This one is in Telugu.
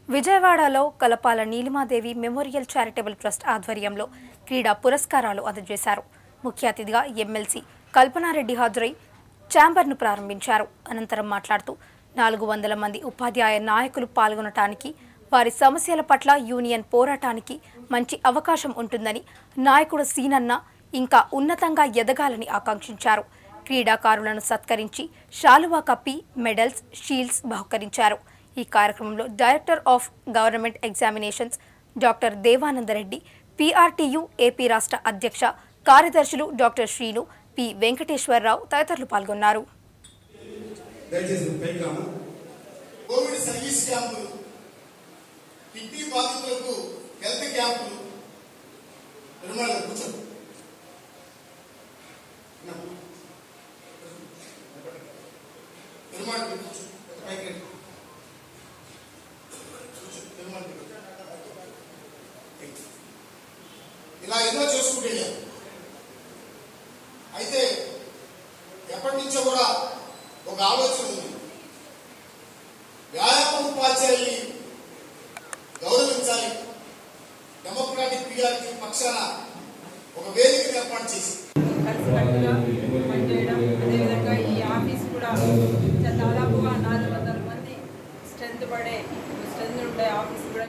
విజయవాడలో Kalapala Neelimadevi memorial charitable trust ఆధ్వర్యంలో క్రీడా పురస్కారాలు అందజేశారు ముఖ్య అతిథిగా ఎమ్మెల్సీ కల్పనారెడ్డి హాజరై ఛాంబర్ను ప్రారంభించారు అనంతరం మాట్లాడుతూ నాలుగు వందల మంది ఉపాధ్యాయ నాయకులు పాల్గొనటానికి వారి సమస్యల పట్ల యూనియన్ పోరాటానికి మంచి అవకాశం ఉంటుందని నాయకుడు సీనన్న ఇంకా ఉన్నతంగా ఎదగాలని ఆకాంక్షించారు క్రీడాకారులను సత్కరించి శాలువా కప్పి మెడల్స్ షీల్డ్స్ బహుకరించారు ఈ కార్యక్రమంలో director of government examinations doctor Devanandareddy PRTU AP రాష్ట్ర అధ్యక్ష కార్యదర్శులు డాక్టర్ శ్రీను పి వెంకటేశ్వరరావు తదితరులు పాల్గొన్నారు దయచేసి పైకి రాము కోవిడ్ సర్వీస్ క్యాంపులు కిడ్నీ బాధితులకు హెల్త్ క్యాంపులు నిర్మాణ కూర్చోండి నిర్మాణ కూర్చో పైకి రండి. కూర్చో, నిర్మాణ కూర్చో. ఇలా ఎన్నో చేసుకుంటూ వెళ్ళాం అయితే ఎప్పటి నుంచో కూడా ఒక ఆలోచన ఉంది వ్యాయామ ఉపాధ్యాయుల్ని గౌరవించాలి డెమోక్రాటిక్ పీఆర్టీ పక్షాన ఒక వేదికను ఏర్పాటు చేసి కలిసికట్టుగా